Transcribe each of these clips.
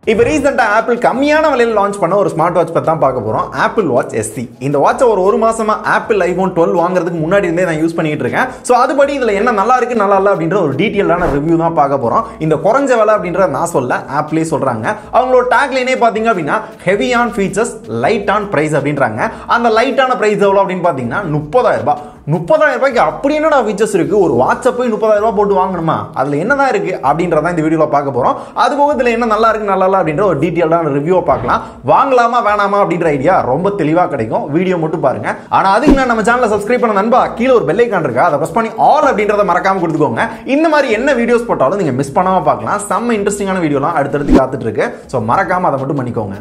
இப்போ ரீசெண்டாக ஆப்பிள் கம்மியான விலையில் லான்ச் பண்ண ஒரு ஸ்மார்ட் வாட்ச் பற்றி தான் பார்க்க போகிறோம் ஆப்பிள் வாட்ச் எஸ்சி இந்த வாட்சை ஒரு ஒரு மாசமா ஆப்பிள் ஐஃபோன் டுவெல் வாங்குறதுக்கு முன்னாடி இருந்தே நான் யூஸ் பண்ணிட்டு இருக்கேன் ஸோ அதுபடி இதில் என்ன நல்லா இருக்கு நல்லா இல்லை அப்படின்ற ஒரு டீட்டெயிலான ரிவ்யூ தான் பார்க்க போகிறோம் இந்த குறைஞ்ச விலை அப்படின்றத நான் சொல்ல ஆப்பிளே சொல்கிறாங்க அவங்களோட டேக்லைனே பார்த்தீங்க அப்படின்னா heavy on features light on price அப்படின்றாங்க அந்த லைட்டான ப்ரைஸ் எவ்வளோ அப்படின்னு பார்த்தீங்கன்னா முப்பதாயிரம் ரூபாய் முப்பதாயிரம் ரூபாய்க்கு அப்படி என்னடா ஃபீச்சர்ஸ் இருக்கு ஒரு வாட்சை போய் முப்பதாயிரம் ரூபாய் போட்டு வாங்கணுமா அதுல என்னதான் இருக்கு அப்படின்றத இந்த வீடியோல பார்க்க போறோம் அது போக இதுல என்ன நல்லா இருக்கு நல்லா இல்லை அப்படின்ற ஒரு டீட்டெயிலான ரிவ்யூ பார்க்கலாம் வாங்கலாமா வேணாமா அப்படின்ற ஐடியா ரொம்ப தெளிவா கிடைக்கும் வீடியோ மட்டும் பாருங்க ஆனா அதுக்கு நான் நம்ம சேனலை சப்ஸ்கிரைப் பண்ண நண்பா கீழே ஒரு பெல் ஐக்கான் இருக்கா அதை ப்ரெஸ் பண்ணி ஆல் அப்படின்றத மறக்காம கொடுத்துக்கோங்க இந்த மாதிரி என்ன வீடியோஸ் போட்டாலும் நீங்க மிஸ் பண்ணாம பார்க்கலாம் செம்ம இன்ட்ரெஸ்டிங்கான வீடியோலாம் அடுத்தடுத்து காத்துட்டு இருக்கு ஸோ மறக்காம அதை மட்டும் பண்ணிக்கோங்க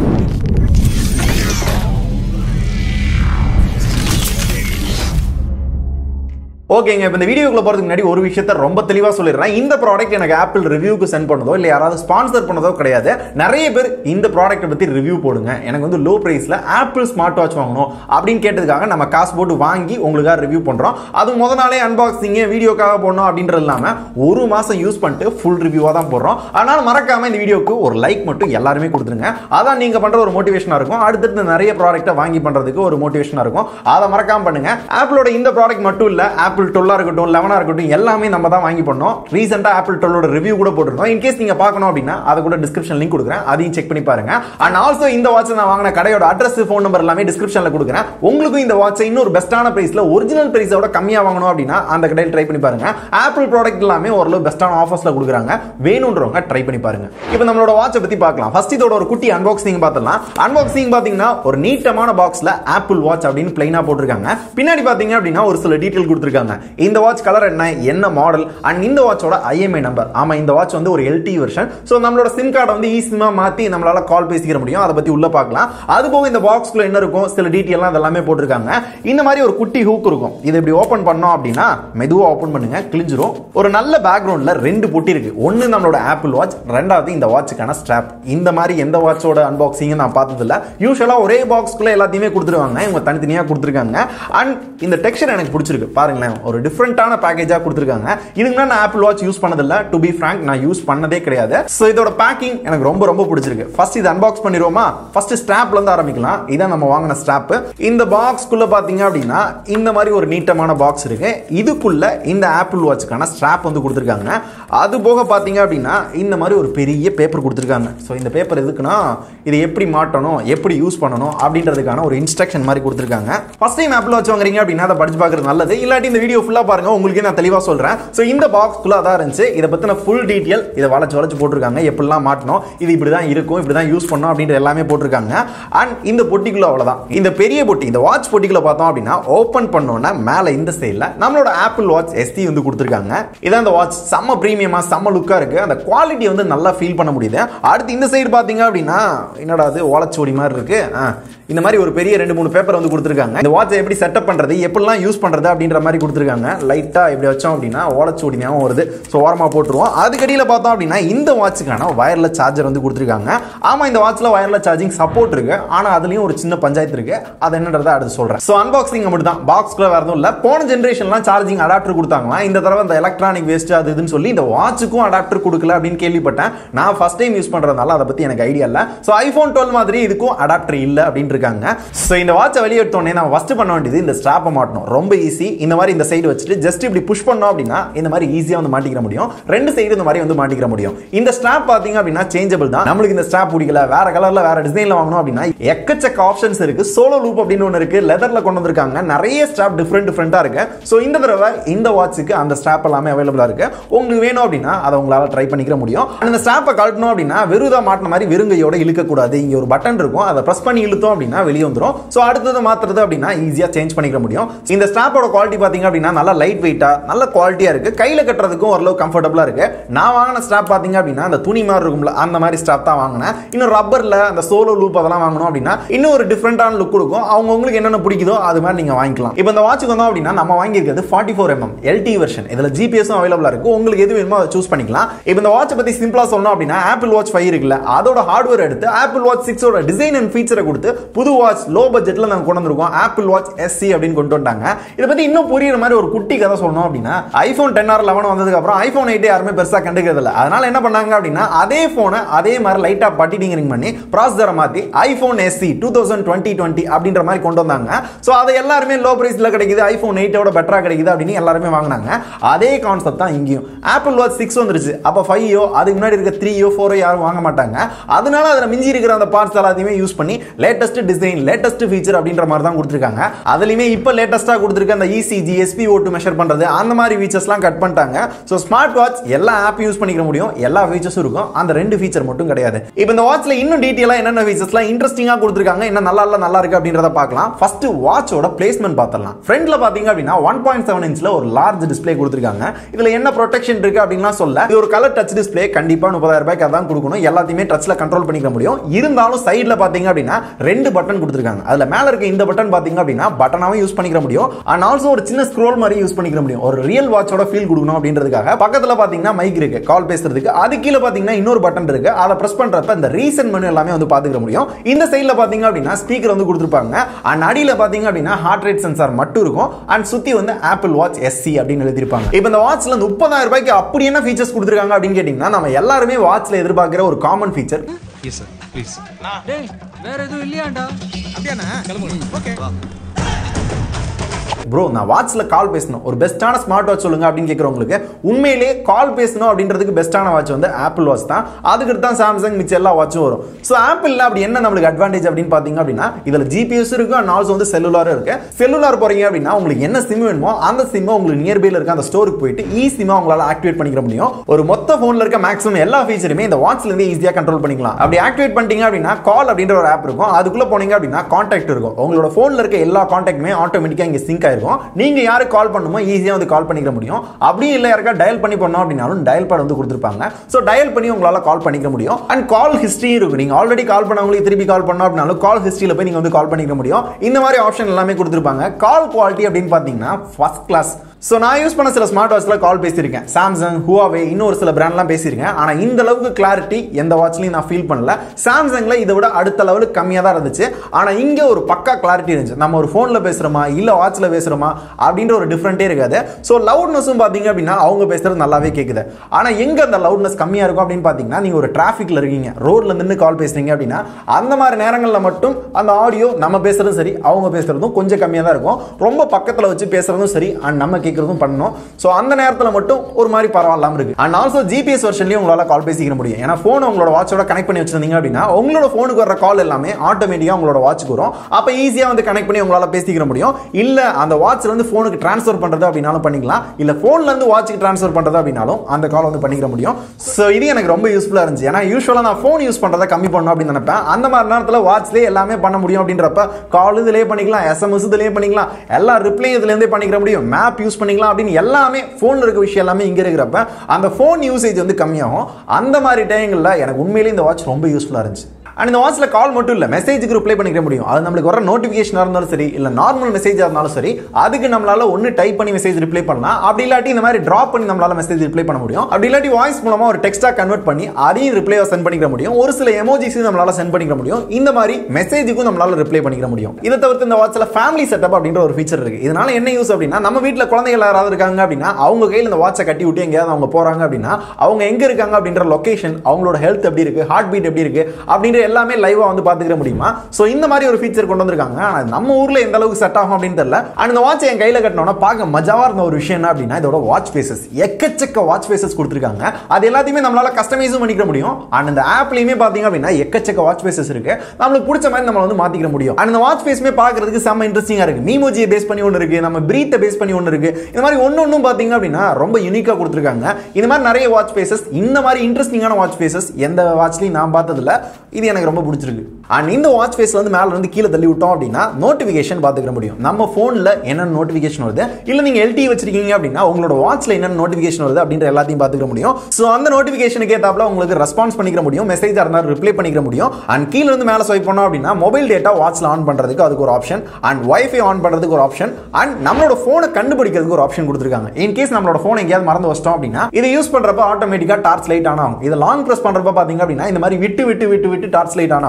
ஓகேங்க இப்போ இந்த வீடியோக்குள்ள போறதுக்கு முன்னாடி ஒரு விஷயத்த ரொம்ப தெளிவா சொல்லிடுறேன் இந்த ப்ராடக்ட் எனக்கு ஆப்பிள் ரிவ்யூக்கு சென்ட் பண்ணதோ இல்லை யாராவது ஸ்பான்சர் பண்ணதோ கிடையாது நிறைய பேர் இந்த ப்ராடக்ட்டை பத்தி ரிவ்யூ போடுங்க எனக்கு வந்து லோ பிரைஸ்ல ஆப்பிள் ஸ்மார்ட் வாட்ச் வாங்கணும் அப்படின்னு கேட்டதுக்காக நம்ம காசு போட்டு வாங்கி உங்களுக்காக ரிவ்யூ பண்றோம் அது முத நாளே அன்பாக்சிங் வீடியோக்காக போடணும் அப்படின்றது இல்லாம ஒரு மாசம் யூஸ் பண்ணிட்டு ஃபுல் ரிவ்யூவா தான் போடுறோம் ஆனால் மறக்காம இந்த வீடியோக்கு ஒரு லைக் மட்டும் எல்லாருமே கொடுத்துருங்க அதான் நீங்க பண்ற ஒரு மோட்டிவேஷனா இருக்கும் அடுத்தடுத்து நிறைய ப்ராடக்ட்டை வாங்கி பண்றதுக்கு ஒரு மோட்டிவேஷனா இருக்கும் அதை மறக்காம பண்ணுங்க ஆப்பிளோட இந்த ப்ராடக்ட் மட்டும் இல்ல ஆப்பிள் டுவெல்லா இருக்கட்டும் லெவனா இருக்கட்டும் எல்லாமே நம்ம தான் வாங்கி பண்ணோம் ரீசெண்டா ஆப்பிள் டுவெல்லோட ரிவ்யூ கூட போட்டிருந்தோம் இன்கேஸ் நீங்க பார்க்கணும் அப்படின்னா அதை கூட டிஸ்கிரிப்ஷன் லிங்க் கொடுக்குறேன் அதையும் செக் பண்ணி பாருங்க அண்ட் ஆல்சோ இந்த வாட்ச் நான் வாங்கின கடையோட அட்ரஸ் ஃபோன் நம்பர் எல்லாமே டிஸ்கிரிப்ஷன்ல கொடுக்குறேன் உங்களுக்கும் இந்த வாட்சை இன்னொரு பெஸ்ட்டான பிரைஸ்ல ஒரிஜினல் பிரைஸோட கம்மியா வாங்கணும் அப்படின்னா அந்த கடையில் ட்ரை பண்ணி பாருங்க ஆப்பிள் ப்ராடக்ட் எல்லாமே ஓரளவு பெஸ்ட்டான ஆஃபர்ஸ்ல கொடுக்குறாங்க வேணுன்றவங்க ட்ரை பண்ணி பாருங்க இப்போ நம்மளோட வாட்சை பத்தி பார்க்கலாம் ஃபர்ஸ்ட் இதோட ஒரு குட்டி அன்பாக்சிங் பார்த்தலாம் அன்பாக்சிங் பாத்தீங்கன்னா ஒரு நீட்டமான பாக்ஸ்ல ஆப்பிள் வாட்ச் அப்படின்னு பிளைனா போட்டிருக்காங்க பின்னாடி பாத்தீங்க அப்படின்னா ஒரு சில டீடைல் கொடுத்துருக்காங்க இந்த வாட்ச் கலர் என்ன என்ன மாடல் அண்ட் இந்த வாட்சோட ஐஎம்ஐ நம்பர் ஆமா இந்த வாட்ச் வந்து ஒரு எல்டி வெர்ஷன் ஸோ நம்மளோட சிம் கார்டை வந்து ஈஸிமா மாத்தி நம்மளால கால் பேசிக்கிற முடியும் அதை பத்தி உள்ள பார்க்கலாம் அது போக இந்த பாக்ஸ்க்குள்ள என்ன இருக்கும் சில டீட்டெயிலாம் அதெல்லாமே போட்டிருக்காங்க இந்த மாதிரி ஒரு குட்டி ஹூக் இருக்கும் இது இப்படி ஓபன் பண்ணோம் அப்படின்னா மெதுவா ஓபன் பண்ணுங்க கிழிஞ்சிரும் ஒரு நல்ல பேக்ரவுண்ட்ல ரெண்டு பொட்டி இருக்கு ஒன்னு நம்மளோட ஆப்பிள் வாட்ச் ரெண்டாவது இந்த வாட்சுக்கான ஸ்ட்ராப் இந்த மாதிரி எந்த வாட்சோட அன்பாக்சிங் நான் பார்த்தது இல்ல யூஸ்வலா ஒரே பாக்ஸ்க்குள்ள எல்லாத்தையுமே கொடுத்துருவாங்க இவங்க தனித்தனியா கொடுத்துருக்காங்க அண்ட் இந்த டெக்ஸ்சர் எனக்கு பிடிச்சிருக்கு பாருங்களேன் ஒரு டிஃப்ரெண்டான பேக்கேஜா கொடுத்துருக்காங்க இதுக்கு நான் ஆப்பிள் வாட்ச் யூஸ் பண்ணதில்ல டு பி ஃப்ராங்க் நான் யூஸ் பண்ணதே கிடையாது ஸோ இதோட பேக்கிங் எனக்கு ரொம்ப ரொம்ப பிடிச்சிருக்கு ஃபர்ஸ்ட் இது அன்பாக்ஸ் பண்ணிடுவோமா ஃபர்ஸ்ட் ஸ்ட்ராப்ல இருந்து ஆரம்பிக்கலாம் இதான் நம்ம வாங்கின ஸ்ட்ராப் இந்த பாக்ஸ்க்குள்ள பாத்தீங்க அப்படின்னா இந்த மாதிரி ஒரு நீட்டமான பாக்ஸ் இருக்கு இதுக்குள்ள இந்த ஆப்பிள் வாட்சுக்கான ஸ்ட்ராப் வந்து கொடுத்துருக்காங்க அது போக பாத்தீங்க அப்படின்னா இந்த மாதிரி ஒரு பெரிய பேப்பர் கொடுத்துருக்காங்க ஸோ இந்த பேப்பர் எதுக்குன்னா இதை எப்படி மாட்டணும் எப்படி யூஸ் பண்ணணும் அப்படின்றதுக்கான ஒரு இன்ஸ்ட்ரக்ஷன் மாதிரி கொடுத்துருக்காங்க ஃபர்ஸ்ட் டைம் ஆப்பிள் வாட்ச் வாங்குறீங்க அப்படின்னா அதை படிச்சு பார்க்கறது நல்லது இல்லாட்டி இந்த வீடியோ ஃபுல்லா பாருங்க உங்களுக்கு நான் தெளிவா சொல்றேன் ஸோ இந்த பாக்ஸ்க்குள்ள அதான் இருந்துச்சு இதை பத்தின ஃபுல் டீட்டெயில் இதை வளைச்சு வளைச்சு போட்டிருக்காங்க எப்படிலாம் மாட்டணும் இது இப்படி தான் இருக்கும் இப்படி தான் யூஸ் பண்ணணும் அப்படின்ற எல்லாமே போட்டிருக்காங்க அண்ட் இந்த பொட்டிக்குள்ள அவ்வளவுதான் இந்த பெரிய பொட்டி இந்த வாட்ச் பொட்டிக்குள்ள பார்த்தோம் அப்படின்னா ஓப்பன் பண்ணோன்னா மேல இந்த சைடில் நம்மளோட ஆப்பிள் வாட்ச் எஸ்டி வந்து கொடுத்துருக்காங்க இதான் இந்த வாட்ச் செம்ம ப்ரீமியமா செம்ம லுக்கா இருக்கு அந்த குவாலிட்டி வந்து நல்லா ஃபீல் பண்ண முடியுது அடுத்து இந்த சைடு பாத்தீங்க அப்படின்னா என்னடா அது ஓலச்சோடி மாதிரி இருக்கு ஆ, இந்த மாதிரி ஒரு பெரிய ரெண்டு மூணு பேப்பர் வந்து கொடுத்துருக்காங்க இந்த வாட்சை எப்படி செட்டப் பண்றது எப்படிலாம் யூஸ் பண்றது அப்படின்ற மாதிரி கொடுத்துருக்காங்க லைட்டா இப்படி வச்சோம் அப்படின்னா ஓலச்சோடி ஞாபகம் வருது ஸோ ஓரமாக போட்டுருவோம் அதுக்கடியில் பார்த்தோம் அப்படின்னா இந்த வாட்சுக்கான வயர்லெஸ் சார்ஜர் வந்து கொடுத்துருக்காங்க ஆமா இந்த வாட்ச்ல வயர்லெஸ் சார்ஜிங் சப்போர்ட் இருக்கு ஆனா அதுலயும் ஒரு சின்ன பஞ்சாயத்து இருக்கு அது என்னன்றதை அடுத்து சொல்றேன் ஸோ அன்பாக்சிங் மட்டும் தான் பாக்ஸ்க்குள்ள வேற எதுவும் இல்லை போன ஜென்ரேஷன்லாம் சார்ஜிங் அடாப்டர் கொடுத்தாங்களா இந்த தடவை இந்த எலக்ட்ரானிக் வேஸ்ட் அது இதுன்னு சொல்லி இந்த வாட்சுக்கும் அடாப்டர் கொடுக்கல அப்படின்னு கேள்விப்பட்டேன் நான் ஃபர்ஸ்ட் டைம் யூஸ் பண்றதுனால அதை பத்தி எனக்கு ஐடியா இல்லை ஸோ ஐபோன் டுவெல் மாதிரி இதுக்கும் அடாப்டர் இல்லை அப்படின்னு இருக்காங்க ஸோ இந்த வாட்சை வெளியே எடுத்தோடனே நம்ம ஃபர்ஸ்ட் பண்ண வேண்டியது இந்த ஸ்ட்ராப்பை மாட்டணும் ரொம்ப ஈஸி இந்த மாதிரி இந்த சைடு வச்சுட்டு ஜஸ்ட் இப்படி புஷ் பண்ணோம் அப்படின்னா இந்த மாதிரி ஈஸியாக வந்து மாட்டிக்கிற முடியும் ரெண்டு சைடு இந்த மாதிரி வந்து மாட்டிக்கிற முடியும் இந்த ஸ்ட்ராப் பார்த்தீங்க அப்படின்னா சேஞ்சபிள் தான் நம்மளுக்கு இந்த ஸ்ட்ராப் பிடிக்கல வேற கலர்ல வேற டிசைன்ல வாங்கணும் அப்படின்னா எக்கச்சக்க ஆப்ஷன்ஸ் இருக்கு சோலோ லூப் அப்படின்னு ஒன்று இருக்கு லெதர்ல கொண்டு வந்திருக்காங்க நிறைய ஸ்ட்ராப் டிஃப்ரெண்ட் டிஃப்ரெண்டா இருக்கு ஸோ இந்த தடவை இந்த வாட்சுக்கு அந்த ஸ்ட்ராப் எல்லாமே அவைலபிளா இருக்கு உங்களுக்கு வேணும் அப்படின்னா அதை உங்களால ட்ரை பண்ணிக்கிற முடியும் அந்த ஸ்ட்ராப்பை கழட்டணும் அப்படின்னா வெறுதா மாட்டின மாதிரி வெறுங்கையோட இழுக்க கூடாது இங்க ஒரு பட்டன் இருக்கும் அதை பிரஸ் பண்ணி இழுத்தோம் அப்படின்னா வெளியே வந்துடும் ஸோ அடுத்தது மாத்துறது அப்படின்னா ஈஸியா சேஞ்ச் பண்ணிக்க முடியும் இந்த ஸ்ட்ராப்போட குவாலிட்டி பாத்தீங்க அப்படின்னா நல்லா லைட் வெயிட்டா நல்ல குவாலிட்டியா இருக்கு கையில கட்டுறதுக்கும் ஓரளவு கம்ஃபர்டபுளா இருக்கு நான் வாங்கின ஸ்ட்ராப் பாத்தீங்க அப்படின்னா அந்த துணி மாதிரி இருக்கும்ல அந்த மாதிரி ஸ்ட்ராப் தான் வாங்கினேன் இன்னும் ரப்பர்ல அந்த சோலோ லூப் அதெல்லாம் வாங்கணும் அப்படின்னா இன்னும் ஒரு டிஃப்ரெண்டான லுக் கொடுக்கும் அவங்க உங்களுக்கு என்னென்ன பிடிக்குதோ அது மாதிரி நீங்க வாங்கிக்கலாம் இப்போ இந்த வாட்சுக்கு வந்தோம் அப்படின்னா நம்ம வாங்கியிருக்கிறது forty four mm LTE version இதுல ஜிபிஎஸும் அவைலபிளா இருக்கு உங்களுக்கு எது வேணுமோ அதை சூஸ் பண்ணிக்கலாம் இப்போ இந்த வாட்சை பத்தி சிம்பிளா சொல்லணும் அப்படின்னா ஆப்பிள் வாட்ச் ஃபைவ் இருக்குல்ல அதோட ஹார்ட்வேர் எடுத்து ஆப்பிள் வாட்ச் சிக்ஸோட டிசைன் அண்ட் ஃபீச்சரை கொடுத்து புது வாட்ச் லோ பட்ஜெட்ல நாங்க கொண்டு வந்திருக்கோம் ஆப்பிள் வாட்ச் எஸ்சி அப்படின்னு கொண்டு வந்தாங்க இதை பத்தி இன்னும் புரியுற மாதிரி ஒரு குட்டி கதை சொல்லணும் அப்படின்னா ஐபோன் டென் ஆர் லெவன் வந்ததுக்கு அப்புறம் ஐபோன் எயிட் யாருமே பெருசா கண்டுக்கிறது இல்லை அதனால என்ன பண்ணாங்க அப்படின்னா அதே போனை அதே மாதிரி லைட்டா பட்டி டிங்கரிங் பண்ணி ப்ராசஸரை மாத்தி iPhone SE two thousand twenty twenty அப்படின்ற மாதிரி கொண்டு வந்தாங்க ஸோ அதை எல்லாருமே லோ பிரைஸ்ல கிடைக்குது ஐபோன் எயிட்டோட பெட்டரா கிடைக்குது அப்படின்னு எல்லாருமே வாங்கினாங்க அதே கான்செப்ட் தான் இங்கேயும் ஆப்பிள் வாட்ச் சிக்ஸ் வந்துருச்சு அப்போ ஃபைவோ அதுக்கு முன்னாடி இருக்க த்ரீயோ ஃபோரோ யாரும் வாங்க மாட்டாங்க அதனால அதில் மிஞ்சி இருக்கிற அந்த பார்ட்ஸ் எல்லாத்தையுமே யூஸ் பண்ணி லேட்டஸ்ட் டிசைன் லேட்டஸ்ட் ஃபீச்சர் அப்படின்ற மாதிரி தான் கொடுத்துருக்காங்க அதுலயுமே இப்போ லேட்டஸ்ட்டாக கொடுத்துருக்க அந்த இசிஜி எஸ்பி ஓட்டு மெஷர் பண்றது அந்த மாதிரி ஃபீச்சர்ஸ்லாம் கட் பண்ணிட்டாங்க ஸோ ஸ்மார்ட் வாட்ச் எல்லா ஆப் யூஸ் பண்ணிக்க முடியும் எல்லா ஃபீச்சர்ஸும் இருக்கும் அந்த ரெண்டு ஃபீச்சர் மட்டும் கிடையாது இப்போ இந்த வாட்ச்ல இன்னும் டீட்டெயிலாக என்னென்ன ஃபீச்சர்ஸ்லாம் இன்ட்ரெஸ்டிங்காக கொடுத்துருக்காங்க என்ன நல்லா இல்ல நல்லா இருக்கு அப்படின்றத பார்க்கலாம் ஃபர்ஸ்ட் வாட்சோட பிளேஸ்மெண்ட் பார்த்துடலாம் ஃப்ரண்ட்ல பாத்தீங்க அப்படின்னா ஒன் பாயிண்ட் செவன் இன்ச்ல ஒரு லார்ஜ் டிஸ்ப்ளே கொடுத்துருக்காங்க இதுல என்ன ப்ரொடெக்ஷன் இருக்கு அப்படின்லாம் சொல்ல இது ஒரு கலர் டச் டிஸ்ப்ளே கண்டிப்பா முப்பதாயிரம் ரூபாய்க்கு அதான் கொடுக்கணும் எல்லாத்தையுமே டச்ல கண்ட்ரோல் பண்ணிக்க முடியும் இருந்தாலும் சைடுல பாத்தீங்க அப்படின்னா ரெண்டு பட்டன் கொடுத்துருக்காங்க அதுல மேல இருக்க இந்த பட்டன் பாத்தீங்க அப்படின்னா பட்டனாவும் யூஸ் பண்ணிக்க முடியும் அண்ட் ஆல்சோ ஒரு சின்ன ஸ்க்ரோல் மாதிரி யூஸ் பண்ணிக்க முடியும் ஒரு ரியல் வாட்சோட ஃபீல் கொடுக்கணும் அப்படின்றதுக்காக பக்கத்துல பாத்தீங்கன்னா மைக் இருக்கு கால் பேசுறதுக்கு அது கீழே பாத்தீங்கன்னா இன்னொரு பட்டன் இருக்கு அதை பிரஸ் பண்றப்ப இந்த ரீசன் மெனு எல்லாமே வந்து பாத்துக்க முடியும் இந்த சைடுல பாத்தீங்க அப்படின்னா ஸ்பீக்கர் வந்து கொடுத்துருப்பாங்க அண்ட் அடியில பாத்தீங்க அப்படின்னா ஹார்ட் ரேட் சென்சார் மட்டும் இருக்கும் அண்ட் சுத்தி வந்து ஆப்பிள் வாட்ச் எஸ்சி அப்படின்னு எழுதிருப்பாங்க இப்போ இந்த வாட்ச்ல முப்பதாயிரம் ரூபாய்க்கு அப்படி என்ன ஃபீச்சர்ஸ் கொடுத்துருக்காங்க அப்படின்னு கேட்டீங்கன்னா நம்ம எல்லாருமே வாட்ச்ல எதிர்பார்க்கிற ஒரு common feature yes sir please டேய் வேற எதுவும் இல்லையாண்டா அப்படியாண்ணா கிளம்புங்க ஓகே ப்ரோ நான் வாட்ச்ல கால் பேசணும் ஒரு பெஸ்ட்டான ஸ்மார்ட் வாட்ச் சொல்லுங்க அப்படின்னு கேட்குறவங்களுக்கு உண்மையிலே கால் பேசணும் அப்படின்றதுக்கு பெஸ்ட்டான வாட்ச் வந்து ஆப்பிள் வாட்ச் தான் அதுக்கு தான் சாம்சங் மிச்ச எல்லா வாட்சும் வரும் ஸோ ஆப்பிள்ல அப்படி என்ன நம்மளுக்கு அட்வான்டேஜ் அப்படின்னு பார்த்தீங்க அப்படின்னா இதில் ஜிபிஎஸ் இருக்கு அண்ட் ஆல்சோ வந்து செல்லுலாரும் இருக்கு செல்லுலார் போறீங்க அப்படின்னா உங்களுக்கு என்ன சிம் வேணுமோ அந்த சிம்மை உங்களுக்கு நியர்பைல இருக்க அந்த ஸ்டோருக்கு போயிட்டு ஈ சிம்மை உங்களால ஆக்டிவேட் பண்ணிக்க முடியும் ஒரு மொத்த ஃபோன்ல இருக்க மேக்ஸிமம் எல்லா ஃபீச்சருமே இந்த வாட்ச்ல இருந்து ஈஸியாக கண்ட்ரோல் பண்ணிக்கலாம் அப்படி ஆக்டிவேட் பண்ணிட்டீங்க அப்படின்னா கால் அப்படின்ற ஒரு ஆப் இருக்கும் அதுக்குள்ள போனீங்க அப்படின்னா கான்டாக்ட் இருக்கும் உங்களோட ஃபோன்ல இருக்க எல்லா கான்டாக்டுமே ஆட்டோமேட்டிக்காக இங்கே சிங்க் ஆயிருக்கும் நீங்க யாருக்கு கால் பண்ணுமோ ஈஸியாக வந்து கால் பண்ணிக்க முடியும் அப்படி இல்லை யாருக்கா டயல் பண்ணி பண்ணோம் அப்படின்னாலும் டயல் பேட் வந்து கொடுத்துருப்பாங்க ஸோ டயல் பண்ணி உங்களால கால் பண்ணிக்க முடியும் அண்ட் கால் ஹிஸ்ட்ரி இருக்கும் நீங்க ஆல்ரெடி கால் பண்ணவங்களுக்கு திருப்பி கால் பண்ணோம் அப்படின்னாலும் கால் ஹிஸ்ட்ரியில் போய் நீங்க வந்து கால் பண்ணிக்க முடியும் இந்த மாதிரி ஆப்ஷன் எல்லாமே கொடுத்துருப்பாங்க கால் குவாலிட்டி அப்படின்னு பார்த்தீங்கன்னா ஃபர்ஸ்ட் கிளாஸ் ஸோ நான் யூஸ் பண்ண சில ஸ்மார்ட் வாட்ச்சில் கால் பேசியிருக்கேன் சாம்சங் ஹுவாவே இன்னொரு சில பிராண்ட்லாம் பேசியிருக்கேன் ஆனால் இந்த அளவுக்கு கிளாரிட்டி எந்த வாட்ச்லையும் நான் ஃபீல் பண்ணல சாம்சங்கில் இதை விட அடுத்த லெவலுக்கு கம்மியாக தான் இருந்துச்சு ஆனால் இங்கே ஒரு பக்கா கிளாரிட்டி இருந்துச்சு நம்ம ஒரு ஃபோனில் பேசுகிறோமா இல்லை வாட்ச்சில் பேசுகிறோமா அப்படின்ற ஒரு டிஃப்ரெண்ட்டே இருக்காது ஸோ லவுட்னஸும் பார்த்தீங்க அப்படின்னா அவங்க பேசுகிறது நல்லாவே கேட்குது ஆனால் எங்கே அந்த லவுட்னஸ் கம்மியாக இருக்கும் அப்படின்னு பார்த்தீங்கன்னா நீங்கள் ஒரு டிராஃபிக்கில் இருக்கீங்க ரோட்டில் நின்று கால் பேசுறீங்க அப்படின்னா அந்த மாதிரி நேரங்களில் மட்டும் அந்த ஆடியோ நம்ம பேசுறதும் சரி அவங்க பேசுறதும் கொஞ்சம் கம்மியாக தான் இருக்கும் ரொம்ப பக்கத்தில் வச்சு பேசுறதும் சரி அண்ட் நம்ம கேட்கறதும் பண்ணணும் ஸோ அந்த நேரத்தில் மட்டும் ஒரு மாதிரி பரவாயில்லாம இருக்கு அண்ட் ஆல்சோ ஜிபிஎஸ் வெர்ஷன்லையும் உங்களால் கால் பேசிக்க முடியும் ஏன்னா ஃபோன் உங்களோட வாட்சோட கனெக்ட் பண்ணி வச்சிருந்தீங்க அப்படின்னா உங்களோட ஃபோனுக்கு வர கால் எல்லாமே ஆட்டோமேட்டிக்காக உங்களோட வாட்சுக்கு வரும் அப்போ ஈஸியாக வந்து கனெக்ட் பண்ணி உங்களால் பேசிக்கிற முடியும் இல்லை அந்த வாட்ச்ல இருந்து ஃபோனுக்கு ட்ரான்ஸ்ஃபர் பண்ணுறது அப்படின்னாலும் பண்ணிக்கலாம் இல்லை ஃபோன்ல இருந்து வாட்சுக்கு ட்ரான்ஸ்ஃபர் பண்ணுறது அப்படின்னாலும் அந்த கால் வந்து பண்ணிக்கிற முடியும் ஸோ இது எனக்கு ரொம்ப யூஸ்ஃபுல்லாக இருந்துச்சு ஏன்னா யூஸ்வலாக நான் ஃபோன் யூஸ் பண்ணுறதை கம்மி பண்ணணும் அப்படின்னு நினைப்பேன் அந்த மாதிரி நேரத்தில் வாட்ச்லேயே எல்லாமே பண்ண முடியும் அப்படின்றப்ப கால் இதுலேயே பண்ணிக்கலாம் எஸ்எம்எஸ் இதுலேயே பண்ணிக்கலாம் எல்லா ரிப்ளை இதுலேருந்தே பண்ணிக்கிற முடியும் மேப் யூஸ் பண்ணிக்கலாம் அப்படின்னு எல்லாமே ஃபோனில் இருக்க விஷயம் எல்லாமே இங்கே இருக்கிறப்ப அந்த ஃபோன் யூசேஜ் வந்து கம்மியாகும் அந்த மாதிரி டைங்களில் எனக்கு உண்மையிலேயே இந்த வாட்ச் ரொம்ப யூஸ்ஃபுல்லாக இருந்துச்சு அண்ட் இந்த வாட்ச்ல கால் மட்டும் இல்லை மெசேஜுக்கு ரிப்ளை பண்ணிக்க முடியும் அது நம்மளுக்கு வர நோட்டிஃபிகேஷனாக இருந்தாலும் சரி இல்லை நார்மல் மெசேஜாக இருந்தாலும் சரி அதுக்கு நம்மளால ஒன்று டைப் பண்ணி மெசேஜ் ரிப்ளை பண்ணலாம் அப்படி இல்லாட்டி இந்த மாதிரி ட்ராப் பண்ணி நம்மளால மெசேஜ் ரிப்ளை பண்ண முடியும் அப்படி இல்லாட்டி வாய்ஸ் மூலமா ஒரு டெக்ஸ்டா கன்வெர்ட் பண்ணி அதையும் ரிப்ளை சென்ட் பண்ணிக்க முடியும் ஒரு சில எமோஜிஸ் நம்மளால சென்ட் பண்ணிக்க முடியும் இந்த மாதிரி மெசேஜுக்கும் நம்மளால ரிப்ளை பண்ணிக்க முடியும் இதை தவிர்த்து இந்த வாட்ச்ல ஃபேமிலி செட்டப் அப்படின்ற ஒரு ஃபீச்சர் இருக்கு இதனால என்ன யூஸ் அப்படின்னா நம்ம வீட்டில் குழந்தைகள் யாராவது இருக்காங்க அப்படின்னா அவங்க கையில் இந்த வாட்சை கட்டி விட்டு எங்கேயாவது அவங்க போறாங்க அப்படின்னா அவங்க எங்க இருக்காங்க அப்படின்ற லொகேஷன் அவங்களோட ஹெல்த் எப்படி இருக்கு ஹார்ட் பீட் எப்படி இருக்கு அப்படின்ற எல்லாமே லைவா வந்து பாத்துக்கிற முடியுமா சோ இந்த மாதிரி ஒரு ஃபீச்சர் கொண்டு வந்திருக்காங்க ஆனா இது நம்ம ஊர்ல எந்த அளவுக்கு செட் ஆகும் அப்படின்னு தெரியல அண்ட் இந்த வாட்ச் என் கையில கட்டினோம்னா பார்க்க மஜாவா இருந்த ஒரு விஷயம் என்ன அப்படின்னா இதோட வாட்ச் ஃபேசஸ் எக்கச்சக்க வாட்ச் ஃபேசஸ் கொடுத்துருக்காங்க அது எல்லாத்தையுமே நம்மளால கஸ்டமைஸும் பண்ணிக்க முடியும் அண்ட் இந்த ஆப்லயுமே பாத்தீங்க அப்படின்னா எக்கச்சக்க வாட்ச் ஃபேசஸ் இருக்கு நம்மளுக்கு பிடிச்ச மாதிரி நம்ம வந்து மாத்திக்க முடியும் அண்ட் இந்த வாட்ச் ஃபேஸ்மே பார்க்கிறதுக்கு செம்ம இன்ட்ரெஸ்டிங்கா இருக்கு மீமோஜியை பேஸ் பண்ணி ஒன்று இருக்கு நம்ம பிரீத்தை பேஸ் பண்ணி ஒன்று இருக்கு இந்த மாதிரி ஒன்று ஒன்றும் பாத்தீங்க அப்படின்னா ரொம்ப யூனிக்கா கொடுத்துருக்காங்க இந்த மாதிரி நிறைய வாட்ச் ஃபேசஸ் இந்த மாதிரி இன்ட்ரெஸ்டிங்கான வாட்ச் ஃபேசஸ் எந்த வாட்ச்லையும் நான் பார்த்ததில்ல இது எனக்கு ரொம்ப பிடிச்சிருக்கு அண்ட் இந்த வாட்ச் ஃபேஸ்ல வந்து மேல இருந்து கீழே தள்ளி விட்டோம் அப்படின்னா நோட்டிஃபிகேஷன் பார்த்துக்கிற முடியும் நம்ம ஃபோனில் என்னென்ன நோட்டிஃபிகேஷன் வருது இல்லை நீங்கள் எல்டி வச்சிருக்கீங்க அப்படின்னா உங்களோட வாட்ச்ல என்னென்ன நோட்டிஃபிகேஷன் வருது அப்படின்ற எல்லாத்தையும் பார்த்துக்க முடியும் ஸோ அந்த நோட்டிஃபிகேஷனுக்கு ஏத்தாப்புல உங்களுக்கு ரெஸ்பான்ஸ் பண்ணிக்க முடியும் மெசேஜாக இருந்தாலும் ரிப்ளை பண்ணிக்க முடியும் அண்ட் கீழே இருந்து மேலே ஸ்வைப் பண்ணோம் அப்படின்னா மொபைல் டேட்டா வாட்ச்ல ஆன் பண்ணுறதுக்கு அதுக்கு ஒரு ஆப்ஷன் அண்ட் வைஃபை ஆன் பண்ணுறதுக்கு ஒரு ஆப்ஷன் அண்ட் நம்மளோட ஃபோனை கண்டுபிடிக்கிறதுக்கு ஒரு ஆப்ஷன் கொடுத்துருக்காங்க இன் கேஸ் நம்மளோட ஃபோன் எங்கேயாவது மறந்து வச்சிட்டோம் அப்படின்னா இதை யூஸ் பண்ணுறப்ப ஆட்டோமேட்டிக்காக டார்ச் லைட் ஆன் ஆகும் இதை லாங் ப்ரெஸ் பண்ணுறப்ப பார்த்தீங்க அப்படின்னா இந்த மாதிரி விட்டு விட்டு விட்டு விட்டு டார்ச் லைட் ஆன் ஆகும் ஸோ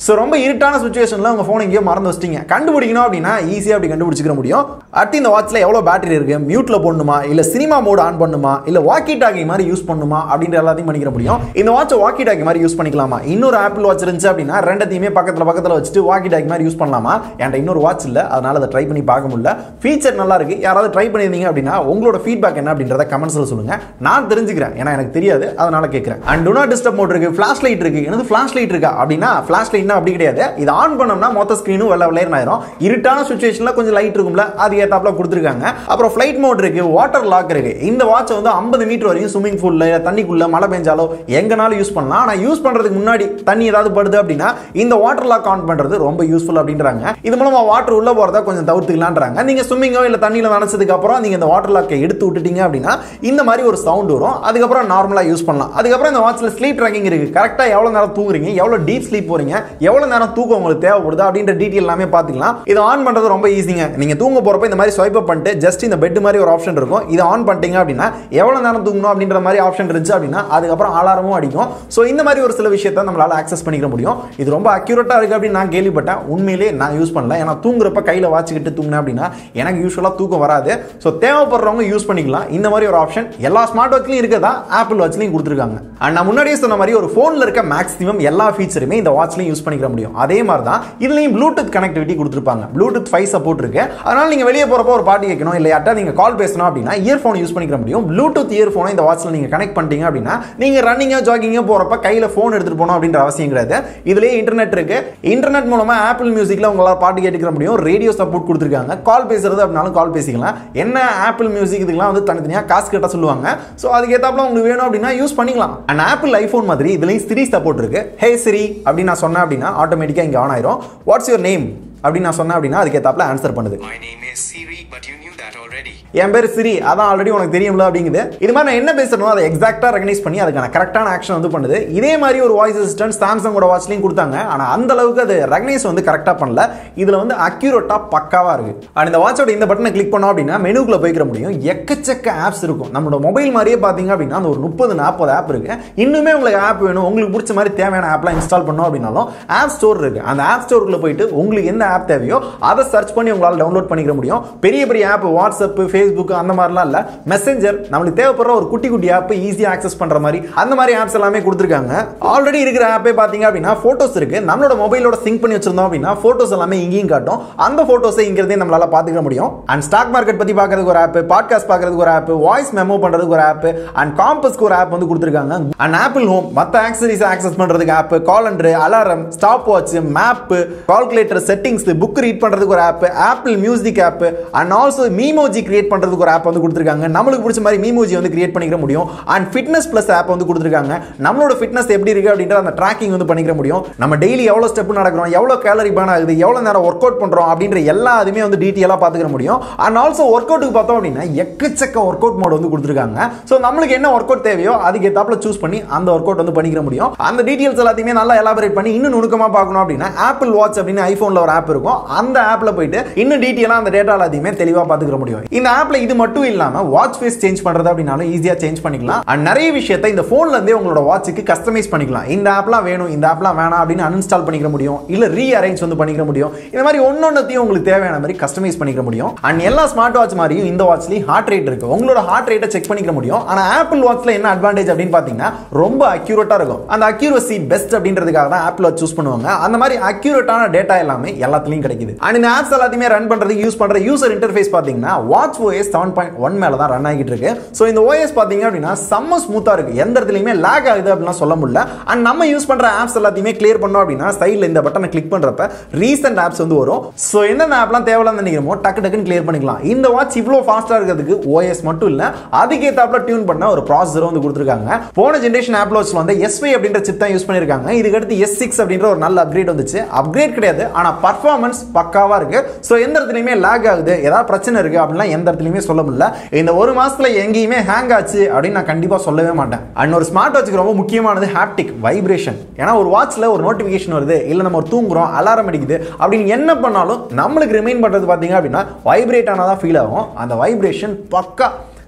ஸோ ரொம்ப இருட்டான சுச்சுவேஷனில் உங்கள் ஃபோன் எங்கேயோ மறந்து வச்சிட்டீங்க கண்டுபிடிக்கணும் அப்படின்னா ஈஸியாக அப்படி கண்டுபிடிச்சிக்க முடியும் அடுத்து இந்த வாட்சில் எவ்வளோ பேட்டரி இருக்கு மியூட்ல போடணுமா இல்லை சினிமா மோட் ஆன் பண்ணுமா இல்லை வாக்கி டாக்கி மாதிரி யூஸ் பண்ணுமா அப்படின்ற எல்லாத்தையும் பண்ணிக்கிற முடியும் இந்த வாட்சை வாக்கி டாக்கி மாதிரி யூஸ் பண்ணிக்கலாமா இன்னொரு ஆப்பிள் வாட்ச் இருந்துச்சு அப்படின்னா ரெண்டத்தையுமே பக்கத்தில் பக்கத்தில் வச்சுட்டு வாக்கி டாக்கி மாதிரி யூஸ் பண்ணலாமா என்கிட்ட இன்னொரு வாட்ச் இல்லை அதனால அதை ட்ரை பண்ணி பார்க்க முடியல ஃபீச்சர் நல்லா இருக்கு யாராவது ட்ரை பண்ணியிருந்தீங்க அப்படின்னா உங்களோட ஃபீட்பேக் என்ன அப்படின்றத கமெண்ட்ஸில் சொல்லுங்க நான் தெரிஞ்சுக்கிறேன் ஏன்னா எனக்கு தெரியாது அதனால கேட்குறேன் and do not disturb mode இருக்கு ஃபிளாஷ் லைட் இருக்கு எனது ஃபிளாஷ் லைட் இருக்கா அப்படின்னா ஃபிளாஷ் லைட்னா அப்படி கிடையாது இது ஆன் பண்ணோம்னா மொத்த ஸ்க்ரீனும் வெள்ள வெள்ளையர் ஆயிரும் இருட்டான சுச்சுவேஷனில் கொஞ்சம் லைட் இருக்கும்ல அது ஏத்தாப்புல கொடுத்துருக்காங்க அப்புறம் ஃபிளைட் மோட் இருக்கு வாட்டர் லாக் இருக்கு இந்த வாட்ச் வந்து 50 மீட்டர் வரையும் ஸ்விமிங் பூல்ல தண்ணிக்குள்ள மழை பெஞ்சாலோ எங்கனாலும் யூஸ் பண்ணலாம் ஆனால் யூஸ் பண்றதுக்கு முன்னாடி தண்ணி ஏதாவது படுது அப்படின்னா இந்த வாட்டர் லாக் ஆன் பண்றது ரொம்ப யூஸ்ஃபுல் அப்படின்றாங்க இது மூலமா வாட்டர் உள்ள போறத கொஞ்சம் தவிர்த்துக்கலான்றாங்க நீங்க ஸ்விம்மிங்கோ இல்ல தண்ணியில நினைச்சதுக்கு அப்புறம் நீங்க இந்த வாட்டர் லாக்கை எடுத்து விட்டுட்டீங்க அப்படின்னா இந்த மாதிரி ஒரு சவுண்ட் வரும் அதுக்கப்புறம் நார்மலா யூஸ் பண்ணலாம் அதுக்கப்புறம் இந்த வாட்ச்ல ஸ்லீப் ட்ராக்கிங் இருக்கு கரெக்டா எவ்வளவு நேரம் தூங்குறீங்க எவ்வளவு டீப் ஸ்லீப் போறீங்க எவ்வளவு நேரம் தூக்கம் உங்களுக்கு தேவைப்படுது அப்படின்ற டீட்டெயில் எல்லாமே பாத்துக்கலாம் இது ஆன் பண்றது ரொம்ப ஈஸிங்க நீங்க தூங்க போறப்ப இந்த மாதிரி ஸ்வைப் பண்ணிட்டு ஜஸ்ட் இந்த பெட் மாதிரி ஒரு ஆப்ஷன் இருக்கும் இதை ஆன் பண்ணிட்டீங்க அப்படின்னா எவ்வளவு நேரம் தூங்கணும் அப்படின்ற மாதிரி ஆப்ஷன் இருந்துச்சு அப்படின்னா அதுக்கப்புறம் அலாரமும் அடிக்கும் ஸோ இந்த மாதிரி ஒரு சில விஷயத்தை நம்மளால ஆக்சஸ் பண்ணிக்க முடியும் இது ரொம்ப அக்யூரேட்டா இருக்கு அப்படின்னு நான் கேள்விப்பட்டேன் உண்மையிலே நான் யூஸ் பண்ணல ஏன்னா தூங்குறப்ப கையில வாட்சிக்கிட்டு தூங்கினேன் அப்படின்னா எனக்கு யூஸ்வலாக தூக்கம் வராது ஸோ தேவைப்படுறவங்க யூஸ் பண்ணிக்கலாம் இந்த மாதிரி ஒரு ஆப்ஷன் எல்லா ஸ்மார்ட் வாட்ச்லையும் இருக்கதா ஆப்பிள் வாட்ச்லையும் கொடுத்துருக்காங்க அண்ட் நான் முன்னாடியே சொன்ன மாதிரி ஒரு ஃபோனில் இருக்க மேக்ஸிமம் எல்லா ஃபீச்சருமே இந்த வாட்ச்லையும் யூஸ் பண்ணிக்க முடியும் அதே மாதிரி தான் இதுலையும் ப்ளூடூத் கனெக்டிவிட்டி கொடுத்துருப்பாங்க ப்ளூடூத் ஃபைவ் சப்போர்ட் இருக்கு அதனால நீங்க வெளியே போறப்போ ஒரு பாட்டு கேட்கணும் இல்லை யார்ட்டா நீங்க கால் பேசணும் அப்படின்னா இயர்ஃபோன் யூஸ் பண்ணிக்க முடியும் ப்ளூடூத் இயர்ஃபோனை இந்த வாட்ச்ல நீங்க கனெக்ட் பண்ணிட்டீங்க அப்படின்னா நீங்க ரன்னிங்கா ஜாகிங்கா போறப்ப கையில ஃபோன் எடுத்துட்டு போகணும் அப்படின்ற அவசியம் கிடையாது இதுலயே இன்டர்நெட் இருக்கு இன்டர்நெட் மூலமா ஆப்பிள் மியூசிக்ல உங்களால பாட்டு கேட்டுக்கிற முடியும் ரேடியோ சப்போர்ட் கொடுத்துருக்காங்க கால் பேசுறது அப்படின்னாலும் கால் பேசிக்கலாம் என்ன ஆப்பிள் மியூசிக் இதுக்கெல்லாம் வந்து தனித்தனியா காசு கேட்ட சொல்லுவாங்க ஸோ அதுக்கு ஏத்தாப்புல உங்களுக்கு வேணும் அப்படின்னா யூஸ் பண்ணிக்கலாம் அண்ட் ஆப்பிள் ஐஃபோன் மாதிரி இதுலயும் சிரி சப்போர்ட் இருக்கு ஹே சிரி அப்படின்னு நான் சொன்னேன் அப்படின்னா ஆட்டோமேட்டிக்கா இங்க ஆன் ஆயிரும் வாட்ஸ் யுவர் நேம் அப்படின்னு நான் சொன்னேன் அப்படின்னா அதுக்கு ஏத்தாப்புல ஆன்சர் பண்ணுது My name is Siri, but you knew that already. என் பேர் சிரி அதான் ஆல்ரெடி உனக்கு தெரியும்ல அப்படிங்குது இது மாதிரி நான் என்ன பேசணும் அதை எக்ஸாக்டாக ரெகனைஸ் பண்ணி அதுக்கான கரெக்டான ஆக்ஷன் வந்து பண்ணுது இதே மாதிரி ஒரு வாய்ஸ் அசிஸ்டன்ட் சாம்சங்கோட வாட்ச்லையும் கொடுத்தாங்க ஆனால் அந்த அளவுக்கு அது ரெகனைஸ் வந்து கரெக்டாக பண்ணல இதில் வந்து அக்யூரேட்டாக பக்காவாக இருக்கு அண்ட் இந்த வாட்சோட இந்த பட்டனை கிளிக் பண்ணோம் அப்படின்னா மெனுக்குள்ள போய்க்கிற முடியும் எக்கச்சக்க ஆப்ஸ் இருக்கும் நம்மளோட மொபைல் மாதிரியே பார்த்தீங்க அப்படின்னா அந்த ஒரு முப்பது நாற்பது ஆப் இருக்கு இன்னுமே உங்களுக்கு ஆப் வேணும் உங்களுக்கு பிடிச்ச மாதிரி தேவையான ஆப்லாம் இன்ஸ்டால் பண்ணோம் அப்படின்னாலும் ஆப் ஸ்டோர் இருக்கு அந்த ஆப் ஸ்டோருக்குள்ள போயிட்டு உங்களுக்கு எந்த ஆப் தேவையோ அதை சர்ச் பண்ணி உங்களால் டவுன்லோட் பண்ணிக்கிற முடியும் பெரிய பெரிய ஆப் வாட்ஸ்அப் ஃபேஸ்புக் அந்த மாதிரிலாம் இல்லை மெசேஞ்சர் நம்மளுக்கு தேவைப்படுற ஒரு குட்டி குட்டி ஆப் ஈஸியாக ஆக்சஸ் பண்ணுற மாதிரி அந்த மாதிரி ஆப்ஸ் எல்லாமே கொடுத்துருக்காங்க ஆல்ரெடி இருக்கிற ஆப்பே பார்த்தீங்க அப்படின்னா ஃபோட்டோஸ் இருக்கு நம்மளோட மொபைலோட சிங்க் பண்ணி வச்சிருந்தோம் அப்படின்னா ஃபோட்டோஸ் எல்லாமே இங்கேயும் காட்டும் அந்த ஃபோட்டோஸை இங்கிறதே நம்மளால பார்த்துக்க முடியும் அண்ட் ஸ்டாக் மார்க்கெட் பற்றி பார்க்கறதுக்கு ஒரு ஆப் பாட்காஸ்ட் பார்க்கறதுக்கு ஒரு ஆப் வாய்ஸ் மெமோ பண்ணுறதுக்கு ஒரு ஆப் அண்ட் காம்பஸ்க்கு ஒரு ஆப் வந்து கொடுத்துருக்காங்க அண்ட் ஆப்பிள் ஹோம் மற்ற ஆக்சரிஸ் ஆக்சஸ் பண்ணுறதுக்கு app calendar alarm stopwatch map calculator settings book read பண்ணுறதுக்கு ஒரு app Apple music app and also memoji create பண்ணுறதுக்கு ஒரு ஆப் வந்து கொடுத்துருக்காங்க நம்மளுக்கு பிடிச்ச மாதிரி மீமோஜி வந்து கிரியேட் பண்ணிக்கிற முடியும் அண்ட் ஃபிட்னஸ் ப்ளஸ் ஆப் வந்து கொடுத்துருக்காங்க நம்மளோட ஃபிட்னஸ் எப்படி இருக்கு அப்படின்ற அந்த ட்ராக்கிங் வந்து பண்ணிக்கிற முடியும் நம்ம டெய்லி எவ்வளோ ஸ்டெப் நடக்கிறோம் எவ்வளோ கேலரி பேன் ஆகுது எவ்வளோ நேரம் ஒர்க் அவுட் பண்ணுறோம் அப்படின்ற எல்லா அதுவுமே வந்து டீட்டெயிலாக பார்த்துக்கிற முடியும் அண்ட் ஆல்சோ ஒர்க் அவுட்டுக்கு பார்த்தோம் அப்படின்னா எக்கச்சக்க ஒர்க் அவுட் மோட் வந்து கொடுத்துருக்காங்க ஸோ நம்மளுக்கு என்ன ஒர்க் அவுட் தேவையோ அதுக்கு ஏத்தாப்புல சூஸ் பண்ணி அந்த ஒர்க் அவுட் வந்து பண்ணிக்கிற முடியும் அந்த டீட்டெயில்ஸ் எல்லாத்தையுமே நல்லா எலாபரேட் பண்ணி இன்னும் நுணுக்கமாக பார்க்கணும் அப்படின்னா ஆப்பிள் வாட்ச் அப்படின்னு ஐஃபோனில் ஒரு ஆப் இருக்கும் அந்த ஆப்பில் போயிட்டு இன்னும் டீட்டெயிலாக அந்த டேட்டா எல்லாத்தையுமே தெளிவாக பார்த்துக்கிற முடியும் இந்த ஆப்ல இது மட்டும் இல்லாம வாட்ச் ஃபேஸ் சேஞ்ச் பண்றது அப்படின்னாலும் ஈஸியா சேஞ்ச் பண்ணிக்கலாம் அண்ட் நிறைய விஷயத்தை இந்த போன்ல இருந்தே உங்களோட வாட்சுக்கு கஸ்டமைஸ் பண்ணிக்கலாம் இந்த ஆப்லாம் வேணும் இந்த ஆப்லாம் வேணாம் அப்படின்னு அன்இன்ஸ்டால் பண்ணிக்க முடியும் இல்ல ரீ அரேஞ்ச் வந்து பண்ணிக்க முடியும் இந்த மாதிரி ஒன்னொன்னத்தையும் உங்களுக்கு தேவையான மாதிரி கஸ்டமைஸ் பண்ணிக்க முடியும் அண்ட் எல்லா ஸ்மார்ட் வாட்ச் மாதிரியும் இந்த வாட்ச்லயும் ஹார்ட் ரேட் இருக்கு உங்களோட ஹார்ட் ரேட்டை செக் பண்ணிக்க முடியும் ஆனா ஆப்பிள் வாட்ச்ல என்ன அட்வான்டேஜ் அப்படின்னு பாத்தீங்கன்னா ரொம்ப அக்யூரேட்டா இருக்கும் அந்த அக்யூரசி பெஸ்ட் அப்படின்றதுக்காக தான் ஆப்பிள் வாட்ச் சூஸ் பண்ணுவாங்க அந்த மாதிரி அக்யூரேட்டான டேட்டா எல்லாமே எல்லாத்துலயும் கிடைக்குது அண்ட் இந்த ஆப்ஸ் எல்லாத்தையுமே ரன் பண்றதுக்கு யூஸ் பண்ற யூசர் இன்டர்ஃபேஸ் பாத்தீங்கன்னா watch OS seven point one மேல தான் ரன் ஆகிட்டு இருக்கு ஸோ இந்த ஓஎஸ் பாத்தீங்க அப்படின்னா செம்ம ஸ்மூத்தா இருக்கு எந்த இடத்துலயுமே லேக் ஆகுது அப்படிலாம் சொல்ல முடியல அண்ட் நம்ம யூஸ் பண்ற ஆப்ஸ் எல்லாத்தையுமே கிளியர் பண்ணோம் அப்படின்னா சைடில் இந்த பட்டனை கிளிக் பண்றப்ப ரீசெண்ட் ஆப்ஸ் வந்து வரும் ஸோ என்னென்ன ஆப்லாம் தேவையில்லாம நினைக்கிறோமோ டக்கு டக்குன்னு கிளியர் பண்ணிக்கலாம் இந்த வாட்ச் இவ்வளோ ஃபாஸ்டா இருக்கிறதுக்கு ஓஎஸ் மட்டும் இல்ல அதுக்கேத்தாப்புல டியூன் பண்ண ஒரு ப்ராசஸர் வந்து கொடுத்துருக்காங்க போன ஜென்ரேஷன் ஆப் வாட்ச்ல வந்து எஸ்வை அப்படின்ற சிப் தான் யூஸ் பண்ணிருக்காங்க இதுக்கு அடுத்து எஸ் சிக்ஸ் அப்படின்ற ஒரு நல்ல அப்கிரேட் வந்துச்சு அப்கிரேட் கிடையாது ஆனா பர்ஃபார்மன்ஸ் பக்காவா இருக்கு ஸோ எந்த இடத்துலயுமே லேக் ஆகுது ஏதாவது பிரச்சனை இருக்கு அப்படிலாம் எந்த இடத்துலயுமே சொல்ல முடியல இந்த ஒரு மாசத்துல எங்கேயுமே ஹேங் ஆச்சு அப்படின்னு நான் கண்டிப்பா சொல்லவே மாட்டேன் அண்ட் ஒரு ஸ்மார்ட் வாட்சுக்கு ரொம்ப முக்கியமானது ஹாப்டிக் வைப்ரேஷன் ஏன்னா ஒரு வாட்ச்ல ஒரு நோட்டிபிகேஷன் வருது இல்ல நம்ம ஒரு தூங்குறோம் அலாரம் அடிக்குது அப்படின்னு என்ன பண்ணாலும் நம்மளுக்கு ரிமைண்ட் பண்றது பாத்தீங்க அப்படின்னா வைப்ரேட் ஆனதா ஃபீல் ஆகும் அந்த வைப்ரேஷன் பக்கா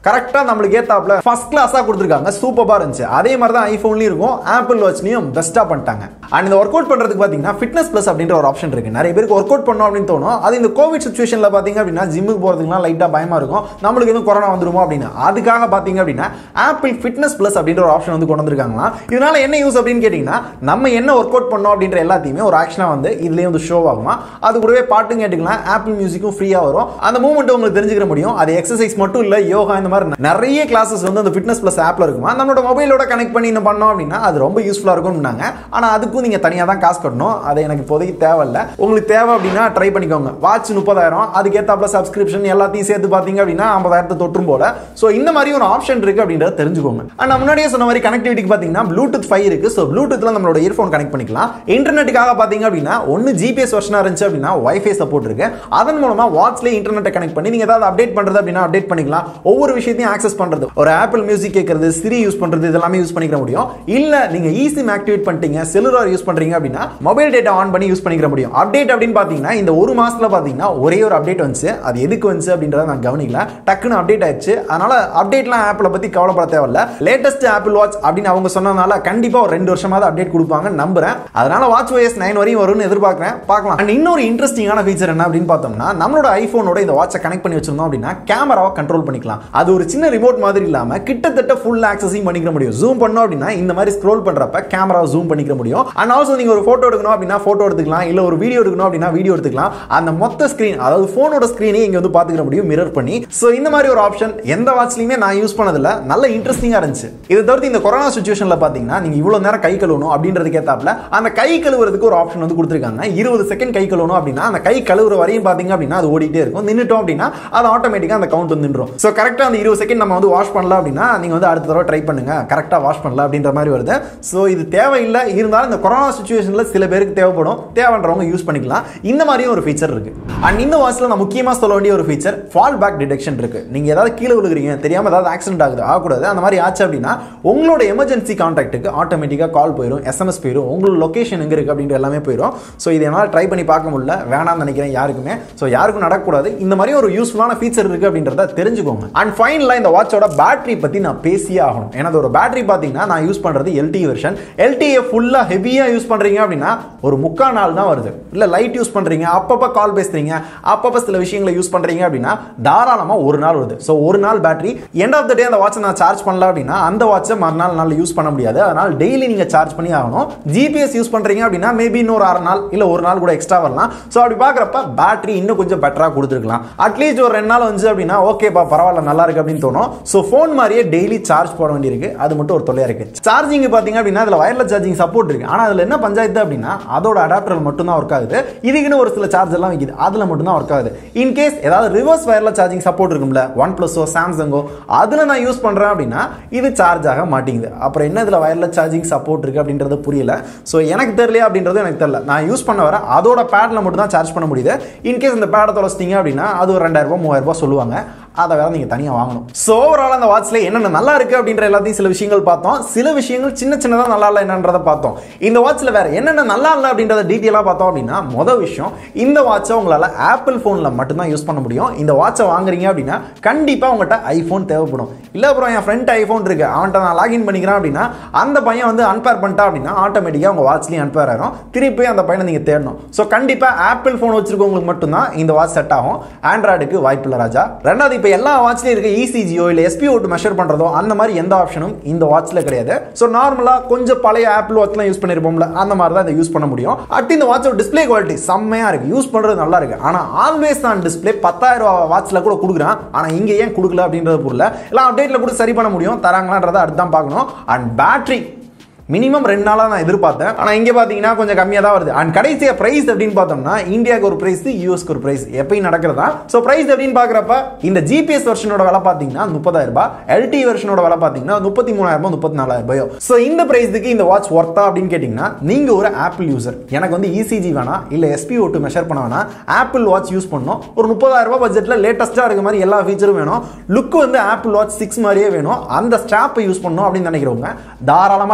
கரெக்டாக நம்மளுக்கு ஏத்தாப்புல ஃபர்ஸ்ட் கிளாஸாக கொடுத்துருக்காங்க சூப்பராக இருந்துச்சு அதே மாதிரி தான் ஐஃபோன்லையும் இருக்கும் ஆப்பிள் வாட்ச்லையும் பெஸ்ட்டாக பண்ணிட்டாங்க அண்ட் இந்த ஒர்க் அவுட் பண்ணுறதுக்கு பார்த்தீங்கன்னா ஃபிட்னஸ் ப்ளஸ் அப்படின்ற ஒரு ஆப்ஷன் இருக்கு நிறைய பேருக்கு ஒர்க் அவுட் பண்ணணும் அப்படின்னு தோணும் அது இந்த கோவிட் சுச்சுவேஷனில் பார்த்தீங்க அப்படின்னா ஜிம்முக்கு போகிறதுக்குலாம் லைட்டாக பயமாக இருக்கும் நம்மளுக்கு எதுவும் கொரோனா வந்துருமோ அப்படின்னு அதுக்காக பார்த்தீங்க அப்படின்னா ஆப்பிள் ஃபிட்னஸ் ப்ளஸ் அப்படின்ற ஒரு ஆப்ஷன் வந்து கொண்டு வந்திருக்காங்களா இதனால என்ன யூஸ் அப்படின்னு கேட்டிங்கன்னா நம்ம என்ன ஒர்க் அவுட் பண்ணோம் அப்படின்ற எல்லாத்தையுமே ஒரு ஆக்ஷனாக வந்து இதுலேயே வந்து ஷோ ஆகுமா அது கூடவே பாட்டும் கேட்டுக்கலாம் ஆப்பிள் மியூசிக்கும் ஃப்ரீயாக வரும் அந்த மூமெண்ட் உங்களுக்கு தெரிஞ்சுக்கிற முடியும் அது எக்ஸசைஸ் மட்டும் இல்லை யோகா இந்த மாதிரி நிறைய கிளாஸஸ் வந்து அந்த ஃபிட்னஸ் ப்ளஸ் ஆப்பில் இருக்குமா நம்மளோட மொபைலோட கனெக்ட் பண்ணி இந்த பண்ணோம் அப்படின்னா அது ரொம்ப யூஸ்ஃபுல்லாக இருக்கும்னாங்க ஆனால் அதுக்கும் நீங்கள் தனியாக தான் காசு கட்டணும் அது எனக்கு இப்போதைக்கு தேவையில்ல உங்களுக்கு தேவை அப்படின்னா ட்ரை பண்ணிக்கோங்க வாட்ச் முப்பதாயிரம் அதுக்கேற்றாப்புல சப்ஸ்கிரிப்ஷன் எல்லாத்தையும் சேர்த்து பார்த்தீங்க அப்படின்னா ஐம்பதாயிரத்தை தொற்றும் போல ஸோ இந்த மாதிரி ஒரு ஆப்ஷன் இருக்கு அப்படின்றத தெரிஞ்சுக்கோங்க அண்ட் நான் முன்னாடியே சொன்ன மாதிரி கனெக்டிவிட்டிக்கு பார்த்தீங்கன்னா ப்ளூடூத் ஃபைவ் இருக்கு ஸோ ப்ளூடூத்ல நம்மளோட இயர்ஃபோன் கனெக்ட் பண்ணிக்கலாம் இன்டர்நெட்டுக்காக பார்த்தீங்க அப்படின்னா ஒன்று ஜிபிஎஸ் வெர்ஷனாக இருந்துச்சு அப்படின்னா வைஃபை சப்போர்ட் இருக்கு அதன் மூலமா வாட்ச்லேயே இன்டர்நெட்டை கனெக்ட் பண்ணி நீங்க ஏதாவது அப்டேட் பண்றது அப்படின்னா அப்டேட் பண்ணிக்கலாம் ஒவ்வொரு விஷயத்தையும் ஆக்சஸ் பண்றது ஒரு ஆப்பிள் மியூசிக் கேட்கறது சிரி யூஸ் பண்றது இதெல்லாமே யூஸ் பண்ணிக்கிற முடியும் இல்ல நீங்க ஈஸிம் ஆக்டிவேட் பண்ணிட்டீங்க செல்லுலார் யூஸ் பண்றீங்க அப்படின்னா மொபைல் டேட்டா ஆன் பண்ணி யூஸ் பண்ணிக்கிற முடியும் அப்டேட் அப்படின்னு பாத்தீங்கன்னா இந்த ஒரு மாசத்துல பாத்தீங்கன்னா ஒரே ஒரு அப்டேட் வந்துச்சு அது எதுக்கு வந்துச்சு அப்படின்றத நான் கவனிக்கல டக்குன்னு அப்டேட் ஆயிடுச்சு அதனால அப்டேட்லாம் ஆப்பிள் பத்தி கவலைப்பட தேவையில்ல லேட்டஸ்ட் ஆப்பிள் வாட்ச் அப்படின்னு அவங்க சொன்னதுனால கண்டிப்பா ஒரு ரெண்டு வருஷமாவது அப்டேட் கொடுப்பாங்க நம்புறேன் அதனால வாட்ச் OS நைன் வரையும் வரும்னு எதிர்பார்க்கிறேன் பார்க்கலாம் அண்ட் இன்னொரு இன்ட்ரெஸ்டிங்கான ஃபீச்சர் என்ன அப்படின்னு பார்த்தோம்னா நம்மளோட ஐபோனோட இந்த வாட்சை கனெக்ட் பண்ணி வச்சிருந்தோம் அப்படின்னா கேமராவை கண்ட்ரோல் பண்ணிக்கலாம் அது ஒரு சின்ன ரிமோட் மாதிரி இல்லாம கிட்டத்தட்ட ஃபுல் ஆக்சஸையும் பண்ணிக்க முடியும் ஜூம் பண்ணோம் அப்படின்னா இந்த மாதிரி ஸ்க்ரோல் பண்றப்ப கேமராவை ஜூம் பண்ணிக்க முடியும் அண்ட் ஆல்சோ நீங்க ஒரு போட்டோ எடுக்கணும் அப்படின்னா போட்டோ எடுத்துக்கலாம் இல்ல ஒரு வீடியோ எடுக்கணும் அப்படின்னா வீடியோ எடுத்துக்கலாம் அந்த மொத்த ஸ்கிரீன் அதாவது போனோட ஸ்கிரீனே இங்க வந்து பாத்துக்கிற முடியும் மிரர் பண்ணி சோ இந்த மாதிரி ஒரு ஆப்ஷன் எந்த வாட்ச்லயுமே நான் யூஸ் பண்ணதில்ல நல்ல இன்ட்ரெஸ்டிங்கா இருந்துச்சு இதை தவிர்த்து இந்த கொரோனா சுச்சுவேஷன்ல பாத்தீங்கன்னா நீங்க இவ்வளவு நேரம் கை கழுவணும் அப்படின்றதுக்கு ஏத்தாப்புல அந்த கை கழுவுறதுக்கு ஒரு ஆப்ஷன் வந்து கொடுத்துருக்காங்க இருபது செகண்ட் கை கழுவணும் அப்படின்னா அந்த கை கழுவுற வரையும் பாத்தீங்க அப்படின்னா அது ஓடிட்டே இருக்கும் நின்னுட்டோம் அப்படின்னா அது ஆட்டோமேட்டிக்கா அந்த கவுண்ட் வந்து நின்றும் ஸோ கரெக்டாக அந்த இருபது செகண்ட் நம்ம வந்து வாஷ் பண்ணலாம் அப்படின்னா நீங்க வந்து அடுத்த தடவை ட்ரை பண்ணுங்க கரெக்டாக வாஷ் பண்ணலாம் அப்படின்ற மாதிரி வருது ஸோ இது தேவையில்லை இருந்தாலும் இந்த கொரோனா சுச்சுவேஷனில் சில பேருக்கு தேவைப்படும் தேவைன்றவங்க யூஸ் பண்ணிக்கலாம் இந்த மாதிரியும் ஒரு ஃபீச்சர் இருக்கு அண்ட் இந்த வாட்ச்ல நான் முக்கியமாக சொல்ல வேண்டிய ஒரு ஃபீச்சர் ஃபால் பேக் டிடெக்ஷன் இருக்கு நீங்க ஏதாவது கீழே விழுகிறீங்க தெரியாம ஏதாவது ஆக்சிடென்ட் ஆகுது ஆகக்கூடாது அந்த மாதிரி ஆச்சு அப்படின்னா உங்களோட எமர்ஜென்சி கான்டாக்ட்டுக்கு ஆட்டோமேட்டிக்காக கால் போயிடும் எஸ்எம்எஸ் போயிடும் உங்களோட லொகேஷன் எங்க இருக்கு அப்படின்ற எல்லாமே போயிடும் ஸோ இதை என்னால் ட்ரை பண்ணி பார்க்க முடியல வேணாம்னு நினைக்கிறேன் யாருக்குமே ஸோ யாருக்கும் நடக்கக்கூடாது இந்த மாதிரி ஒரு யூஸ்ஃபுல்லான ஃபீச்சர் இருக்கு அப்படின்றத தெரிஞ்சுக்கோங்க அண்ட் ஃபைனலாக இந்த வாட்சோட பேட்டரி பற்றி நான் பேசியே ஆகணும் ஏன்னா அதோட பேட்டரி பார்த்தீங்கன்னா நான் யூஸ் பண்ணுறது எல்டி வெர்ஷன் எல்டிஏ ஃபுல்லாக ஹெவியாக யூஸ் பண்ணுறீங்க அப்படின்னா ஒரு முக்கால் நாள் தான் வருது இல்லை லைட் யூஸ் பண்ணுறீங்க அப்பப்போ கால் பேசுறீங்க அப்பப்போ சில விஷயங்களை யூஸ் பண்ணுறீங்க அப்படின்னா தாராளமாக ஒரு நாள் வருது ஸோ ஒரு நாள் battery end of the day அந்த வாட்சை நான் சார்ஜ் பண்ணல அப்படின்னா அந்த வாட்சை மறுநாள் நாள் யூஸ் பண்ண முடியாது அதனால் டெய்லி நீங்கள் சார்ஜ் பண்ணி ஆகணும் ஜிபிஎஸ் யூஸ் பண்ணுறீங்க அப்படின்னா மேபி இன்னொரு அரை நாள் இல்லை ஒரு நாள் கூட எக்ஸ்ட்ரா வரலாம் ஸோ அப்படி பார்க்குறப்ப பேட்டரி இன்னும் கொஞ்சம் பெட்டராக கொடுத்துருக்கலாம் அட்லீஸ்ட் ஒரு ரெண்டு நாள் வந்து அப்படின்னா ஓகேப்பா பரவாயில்ல நல்லா இருக்கு அப்படின்னு தோணும் ஸோ ஃபோன் மாதிரியே டெய்லி சார்ஜ் போட வேண்டியிருக்கு அது மட்டும் ஒரு தொல்லையா இருக்கு சார்ஜிங் பார்த்தீங்க அப்படின்னா அதில் வயர்லெஸ் சார்ஜிங் சப்போர்ட் இருக்கு ஆனால் அதில் என்ன பஞ்சாயத்து அப்படின்னா அதோட அடாப்டர் மட்டும் தான் ஒர்க் ஆகுது இதுக்குன்னு ஒரு சில சார்ஜ் எல்லாம் வைக்குது அதில் மட்டும் தான் ஒர்க் ஆகுது இன் கேஸ் ஏதாவது ரிவர்ஸ் வயர்லெஸ் சார்ஜிங் சப்போர்ட் இருக்கும்ல ஒன் பிளஸோ சாம்சங்கோ அதில் நான் யூஸ் பண்ணுறேன் அப்படின்னா இது சார்ஜ் ஆக மாட்டேங்குது அப்புறம் என்ன இதில் வயர்லெஸ் சார்ஜிங் சப்போர்ட் இருக்கு அப்படின்றது புரியல ஸோ எனக்கு தெரியலையா அப்படின்றது எனக்கு தெரியல நான் யூஸ் பண்ண வர அதோட பேடில் மட்டும் தான் சார்ஜ் பண்ண முடியுது இன்கேஸ் இந்த பேடை தொலைச்சிட்டிங்க அப்படின்னா அது ஒரு ரெண்டாயிரம் ரூபாய் மூவாயிரம் ரூபாய் சொல்லுவாங்க அதை வேற நீங்க தனியாக வாங்கணும் ஸோ ஓவரால் அந்த வாட்ச்ல என்னென்ன நல்லா இருக்கு அப்படின்ற எல்லாத்தையும் சில விஷயங்கள் பார்த்தோம் சில விஷயங்கள் சின்ன சின்னதாக நல்லா இல்லை என்னன்றதை பார்த்தோம் இந்த வாட்ச்ல வேற என்னென்ன நல்லா இல்லை அப்படின்றத டீட்டெயிலாக பார்த்தோம் அப்படின்னா மொதல் விஷயம் இந்த வாட்சை உங்களால் ஆப்பிள் ஃபோனில் மட்டும்தான் யூஸ் பண்ண முடியும் இந்த வாட்சை வாங்குறீங்க அப்படின்னா கண்டிப்பாக உங்கள்கிட்ட ஐஃபோன் தேவைப்படும் இல்லை அப்புறம் என் ஃப்ரெண்ட் ஐஃபோன் இருக்கு அவன்கிட்ட நான் லாகின் பண்ணிக்கிறேன் அப்படின்னா அந்த பையன் வந்து அன்பேர் பண்ணிட்டா அப்படின்னா ஆட்டோமேட்டிக்காக உங்கள் வாட்ச்லேயும் அன்பேர் ஆயிரும் திருப்பி அந்த பையனை நீங்கள் தேடணும் ஸோ கண்டிப்பாக ஆப்பிள் ஃபோன் வச்சிருக்கவங்களுக்கு மட்டும்தான் இந்த வாட்ச் செட் ஆகும் ஆண்ட்ராய்டுக்கு வாய்ப்பு இல்லை ராஜா ரெண்டாவது இப்போ எல்லா வாட்ச்லையும் இருக்க இசிஜியோ இல்லை எஸ்பிஓ மெஷர் பண்ணுறதோ அந்த மாதிரி எந்த ஆப்ஷனும் இந்த வாட்ச்சில் கிடையாது ஸோ நார்மலாக கொஞ்சம் பழைய ஆப்பிள் வாட்ச்லாம் யூஸ் பண்ணியிருப்போம்ல அந்த மாதிரி தான் இதை யூஸ் பண்ண முடியும் அடுத்து இந்த வாட்சோட டிஸ்பிளே குவாலிட்டி செம்மையாக இருக்கு யூஸ் பண்ணுறது நல்லா இருக்கு ஆனால் ஆல்வேஸ் நான் டிஸ்பிளே பத்தாயிரம் ரூபா வாட்ச்சில் கூட கொடுக்குறேன் ஆனால் இங்கே ஏன் கொடுக்கல அப்படின்றது புரியல எல்லாம் அப்டேட்டில் கூட சரி பண்ண முடியும் தராங்களான்றதை அடுத்து தான் பார்க்கணும் அண்ட் பேட்டரி மினிமம் ரெண்டு நாளாக நான் எதிர்பார்த்தேன் ஆனால் இங்கே பார்த்தீங்கன்னா கொஞ்சம் கம்மியாக தான் வருது அண்ட் கடைசியாக ப்ரைஸ் அப்படின்னு பார்த்தோம்னா இந்தியாவுக்கு ஒரு ப்ரைஸ் யூஎஸ்க்கு ஒரு ப்ரைஸ் எப்பயும் நடக்கிறதா ஸோ ப்ரைஸ் அப்படின்னு பார்க்குறப்ப இந்த ஜிபிஎஸ் வெர்ஷனோட விலை பார்த்தீங்கன்னா முப்பதாயிரம் ரூபாய் எல்டி வெர்ஷனோட விலை பார்த்தீங்கன்னா முப்பத்தி மூணாயிரம் ரூபாய் முப்பத்தி நாலாயிரம் ரூபாயோ ஸோ இந்த ப்ரைஸுக்கு இந்த வாட்ச் ஒர்த்தா அப்படின்னு கேட்டிங்கன்னா நீங்கள் ஒரு ஆப்பிள் யூசர் எனக்கு வந்து இசிஜி வேணாம் இல்லை எஸ்பி ஓட்டு மெஷர் பண்ண வேணாம் ஆப்பிள் வாட்ச் யூஸ் பண்ணணும் ஒரு முப்பதாயிரம் ரூபாய் பட்ஜெட்டில் லேட்டஸ்ட்டாக இருக்க மாதிரி எல்லா ஃபீச்சரும் வேணும் லுக் வந்து ஆப்பிள் வாட்ச் சிக்ஸ் மாதிரியே வேணும் அந்த ஸ்ட்ராப்பை யூஸ் பண்ணணும் அப்படின்னு நினைக்கிறவங்க தாராளமாக ட்ரை பண்ணலாம்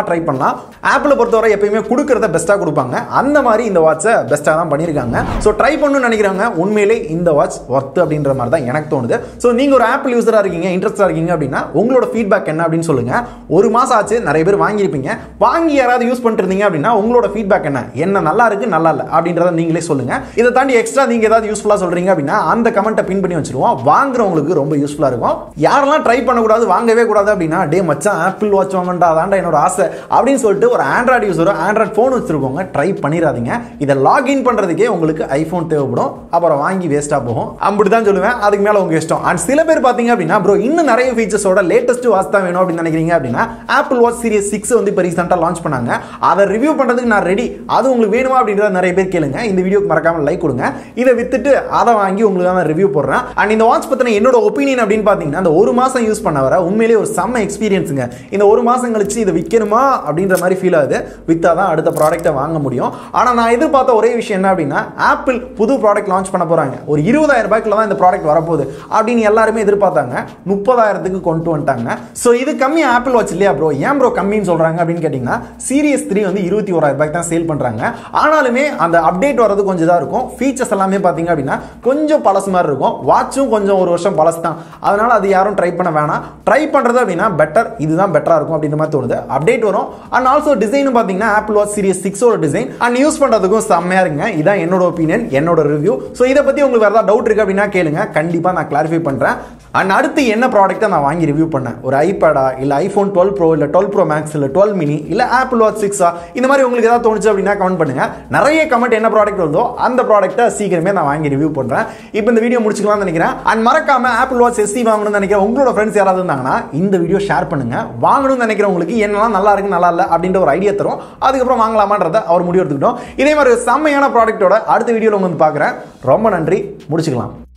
தான் ஆப்பிளை பொறுத்தவரை எப்பயுமே கொடுக்கறத பெஸ்ட்டாக கொடுப்பாங்க அந்த மாதிரி இந்த வாட்சை பெஸ்ட்டாக தான் பண்ணியிருக்காங்க ஸோ ட்ரை பண்ணணும்னு நினைக்கிறவங்க உண்மையிலே இந்த வாட்ச் ஒர்த்து அப்படின்ற மாதிரி தான் எனக்கு தோணுது ஸோ நீங்கள் ஒரு ஆப்பிள் யூஸராக இருக்கீங்க இன்ட்ரெஸ்டாக இருக்கீங்க அப்படின்னா உங்களோட ஃபீட்பேக் என்ன அப்படின்னு சொல்லுங்க ஒரு மாதம் ஆச்சு நிறைய பேர் வாங்கியிருப்பீங்க வாங்கி யாராவது யூஸ் பண்ணிட்டு இருந்தீங்க அப்படின்னா உங்களோட ஃபீட்பேக் என்ன என்ன நல்லா இருக்கு நல்லா இல்லை அப்படின்றத நீங்களே சொல்லுங்க இதை தாண்டி எக்ஸ்ட்ரா நீங்க ஏதாவது யூஸ்ஃபுல்லாக சொல்றீங்க அப்படின்னா அந்த கமெண்ட்டை பின் பண்ணி வச்சிருவோம் வாங்குறவங்களுக்கு ரொம்ப யூஸ்ஃபுல்லாக இருக்கும் யாரெல்லாம் ட்ரை பண்ணக்கூடாது வாங்கவே கூடாது அப்படின்னா டே மச்சான் ஆப்பிள் வாட்ச் வாங்கண்டா அதான்டா என்னோட ஆசை அப்படின்னு சொல்லிட்டு ஒரு ஆண்ட்ராய்டு யூஸரோ ஆண்ட்ராய்ட் ஃபோன் வச்சிருக்கோங்க ட்ரை பண்ணிடாதீங்க இதை லாகின் பண்றதுக்கே உங்களுக்கு ஐஃபோன் தேவைப்படும் அப்புறம் வாங்கி வேஸ்ட்டாக போகும் அப்படி தான் சொல்லுவேன் அதுக்கு மேலே உங்க இஷ்டம் அண்ட் சில பேர் பார்த்தீங்க அப்படின்னா ப்ரோ இன்னும் நிறைய ஃபீச்சர்ஸோட லேட்டஸ்ட் வாட்ச் தான் வேணும் அப்படின்னு நினைக்கிறீங்க அப்படின்னா ஆப்பிள் வாட்ச் சீரிஸ் சிக்ஸ் வந்து இப்போ ரீசெண்டாக லான்ச் பண்ணாங்க அதை ரிவ்யூ பண்ணுறதுக்கு நான் ரெடி அது உங்களுக்கு வேணுமா அப்படின்றத நிறைய பேர் கேளுங்க இந்த வீடியோக்கு மறக்காம லைக் கொடுங்க இதை வித்துட்டு அதை வாங்கி உங்களுக்கு நான் ரிவ்யூ போடுறேன் அண்ட் இந்த வாட்ச் பற்றின என்னோட ஒப்பீனியன் அப்படின்னு பார்த்தீங்கன்னா அந்த ஒரு மாதம் யூஸ் பண்ண வர உண்மையிலேயே ஒரு செம்ம எக்ஸ்பீரியன்ஸுங்க இந்த ஒரு மாதம் கழிச்சு இதை விற்கணுமா அப்படின்ற மாதிரி ஃபீல் ஆகுது விற்றா தான் அடுத்த ப்ராடக்ட்டை வாங்க முடியும் ஆனால் நான் எதிர்பார்த்த ஒரே விஷயம் என்ன அப்படின்னா ஆப்பிள் புது ப்ராடக்ட் லான்ச் பண்ண போகிறாங்க ஒரு இருபதாயிரம் ரூபாய்க்குள்ள தான் இந்த ப்ராடக்ட் வரப்போகுது அப்படின்னு எல்லாருமே எதிர்பார்த்தாங்க முப்பதாயிரத்துக்கு கொண்டு வந்துட்டாங்க ஸோ இது கம்மி ஆப்பிள் வாட்ச் இல்லையா ப்ரோ ஏன் ப்ரோ கம்மின்னு சொல்கிறாங்க அப்படின்னு கேட்டிங்கன்னா சீரியஸ் த்ரீ வந்து இருபத்தி ஓராயிரம் ரூபாய்க்கு தான் சேல் பண்ணுறாங்க ஆனாலுமே அந்த அப்டேட் வர்றது கொஞ்சம் இதாக இருக்கும் ஃபீச்சர்ஸ் எல்லாமே பார்த்தீங்க அப்படின்னா கொஞ்சம் பழசு மாதிரி இருக்கும் வாட்சும் கொஞ்சம் ஒரு வருஷம் பழசு தான் அதனால அது யாரும் ட்ரை பண்ண வேணாம் ட்ரை பண்ணுறது அப்படின்னா பெட்டர் இதுதான் பெட்டராக இருக்கும் அப்படின்ற மாதிரி தோணுது அப்டேட் வரும் அண்ட் ஆல்சோ டிசைன் பார்த்தீங்கன்னா ஆப்பிள் வாட்ச் சீரியஸ் சிக்ஸோட டிசைன் அண்ட் யூஸ் பண்ணுறதுக்கும் செம்மையாக இருக்குங்க இதான் என்னோட ஒப்பீனியன் என்னோட ரிவ்யூ ஸோ இதை பற்றி உங்களுக்கு வேறு ஏதாவது டவுட் இருக்கு அப்படின்னா கேளுங்க கண்டிப்பாக நான் கிளாரிஃபை பண்ணுறேன் அண்ட் அடுத்து என்ன ப்ராடக்ட்டை நான் வாங்கி ரிவ்யூ பண்ணேன் ஒரு ஐபேடா இல்லை ஐஃபோன் டுவெல் ப்ரோ இல்லை டுவெல் ப்ரோ மேக்ஸ் இல்லை டுவெல் மினி இல்லை ஆப்பிள் வாட்ச் சிக்ஸா இந்த மாதிரி உங்களுக்கு ஏதாவது தோணுச்சு அப்படின்னா கமெண்ட் பண்ணுங்க நிறைய கமெண்ட் என்ன ப்ராடக்ட் வருதோ அந்த ப்ராடக்ட்டை சீக்கிரமே நான் வாங்கி ரிவ்யூ பண்ணுறேன் இப்போ இந்த வீடியோ முடிச்சுக்கலாம்னு நினைக்கிறேன் அண்ட் மறக்காம ஆப்பிள் வாட்ச் எஸ்சி வாங்கணும்னு நினைக்கிற உங்களோட ஃப்ரெண்ட்ஸ் யாராவது இருந்தாங்கன்னா இந்த வீடியோ ஷேர் பண்ணுங்க வாங்கணும்னு நினைக்கிறவங்களுக்கு என்னெல்லாம் நல்லா இருக்கு நல்லா இல்லை அப்படின்ற ஒரு ஐடியா தரும் அதுக்கப்புறம் வாங்கலாமான்றதை அவர் முடிவு எடுத்துக்கிட்டோம் இதே மாதிரி ஒரு செம்மையான ப்ராடக்ட்டோட அடுத்த வீடியோவில் வந்து பார்க்குறேன் ரொம்ப நன்றி முடிச்சுக்கலாம்